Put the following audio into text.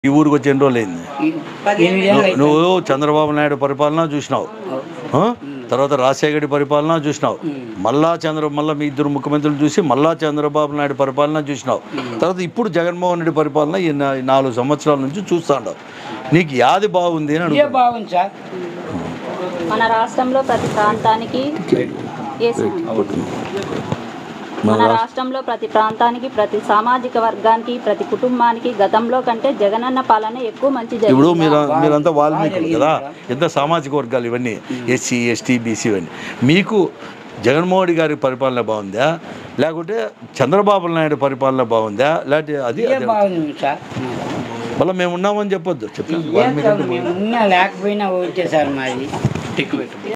ఈ ఊరికి వచ్చి ఎన్ని రోజులు అయింది ఎనిమిదేళ్ళు నువ్వు- నువ్వు చంద్రబాబు నాయుడు పరిపాలన చూసినావు ఆ? తర్వాత రాజశేఖరి పరిపాలన చూసినావు మళ్ళా చంద్ర మళ్ళా మీ ఇద్దరు ముఖ్యమంత్రులు చూసి మళ్ళా చంద్రబాబు నాయుడు పరిపాలన చూసినావు తర్వాత ఇప్పుడు జగన్మోహన్ రెడ్డి పరిపాలన ఈ నా- ఈ నాలుగు సంవత్సరాల నుంచి చూస్తాండవు నీకు యాది బాగుంది అని ఇదే అడుగుతున్నా. బాగుంది సార్ మన రాష్ట్రంలో ప్రతి ప్రాంతానికి ఏసీ. మన రాష్ట్రంలో ప్రతి ప్రాంతానికి ప్రతి సామాజిక వర్గానికి ప్రతి కుటుంబానికి గతంలో కంటే జగనన్న పాలన ఎక్కువ మంచి ఇప్పుడు జరిగింది మీరు మీరంతా వాల్మీకులు కదా ఎంత సామాజిక వర్గాలు ఇవన్నీ ఎస్సీ ఎస్టీ బీసీ ఇవన్నీ మీకు జగన్మోహన్ రెడ్డి గారి పరిపాలన బాగుందా లేకుంటే చంద్రబాబు నాయుడు పరిపాలన బాగుందా లేకపోతే అది ఇదే అదే బాగుంది సార్ మళ్ళీ మేము ఉన్నామని చెప్పొద్దు చెప్పాను ఏం సార్ మేము ఉన్నా లేకపోయినా వచ్చే సార్ మాది